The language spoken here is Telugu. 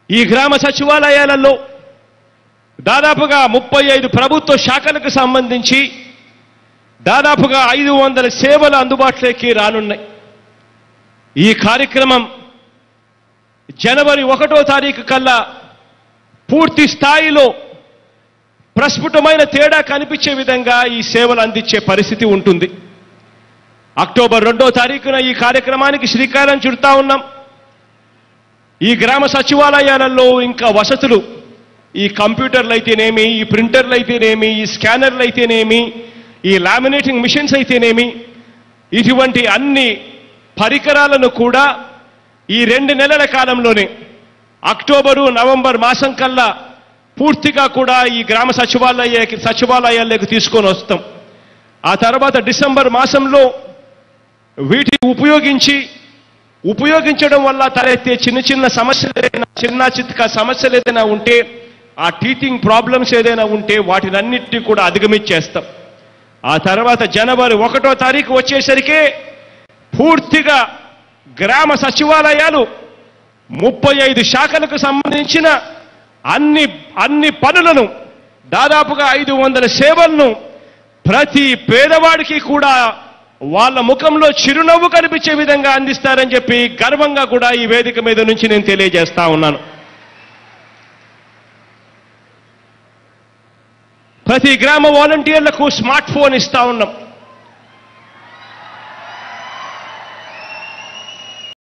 ఈ గ్రామ సచివాలయాలలో దాదాపుగా ముప్పై ఐదు ప్రభుత్వ శాఖలకు సంబంధించి దాదాపుగా ఐదు వందల సేవలు అందుబాటులోకి రానున్నాయి ఈ కార్యక్రమం జనవరి ఒకటో తారీఖు కల్లా పూర్తి స్థాయిలో ప్రస్ఫుటమైన తేడా కనిపించే విధంగా ఈ సేవలు అందించే పరిస్థితి ఉంటుంది అక్టోబర్ రెండో తారీఖున ఈ కార్యక్రమానికి శ్రీకారం చుడతా ఉన్నాం ఈ గ్రామ సచివాలయాలలో ఇంకా వసతులు ఈ కంప్యూటర్లు అయితేనేమి ఈ ప్రింటర్లు అయితేనేమి ఈ స్కానర్లు అయితేనేమి ఈ లామినేటింగ్ మిషన్స్ అయితేనేమి ఇటువంటి అన్ని పరికరాలను కూడా ఈ రెండు నెలల కాలంలోనే అక్టోబరు నవంబర్ మాసం కల్లా పూర్తిగా కూడా ఈ గ్రామ సచివాలయ సచివాలయాలకు తీసుకొని వస్తాం ఆ తర్వాత డిసెంబర్ మాసంలో వీటిని ఉపయోగించి ఉపయోగించడం వల్ల తలెత్తే చిన్న చిన్న సమస్యలు ఏదైనా చిన్న చిత్క సమస్యలు ఏదైనా ఉంటే ఆ టీచింగ్ ప్రాబ్లమ్స్ ఏదైనా ఉంటే వాటినన్నిటినీ కూడా అధిగమించేస్తాం ఆ తర్వాత జనవరి ఒకటో తారీఖు వచ్చేసరికి పూర్తిగా గ్రామ సచివాలయాలు ముప్పై ఐదు శాఖలకు సంబంధించిన అన్ని అన్ని పనులను దాదాపుగా ఐదు వందల సేవలను ప్రతి పేదవాడికి కూడా వాళ్ళ ముఖంలో చిరునవ్వు కనిపించే విధంగా అందిస్తారని చెప్పి గర్వంగా కూడా ఈ వేదిక మీద నుంచి నేను తెలియజేస్తా ఉన్నాను ప్రతి గ్రామ వాలంటీర్లకు స్మార్ట్ ఫోన్ ఇస్తా ఉన్నాం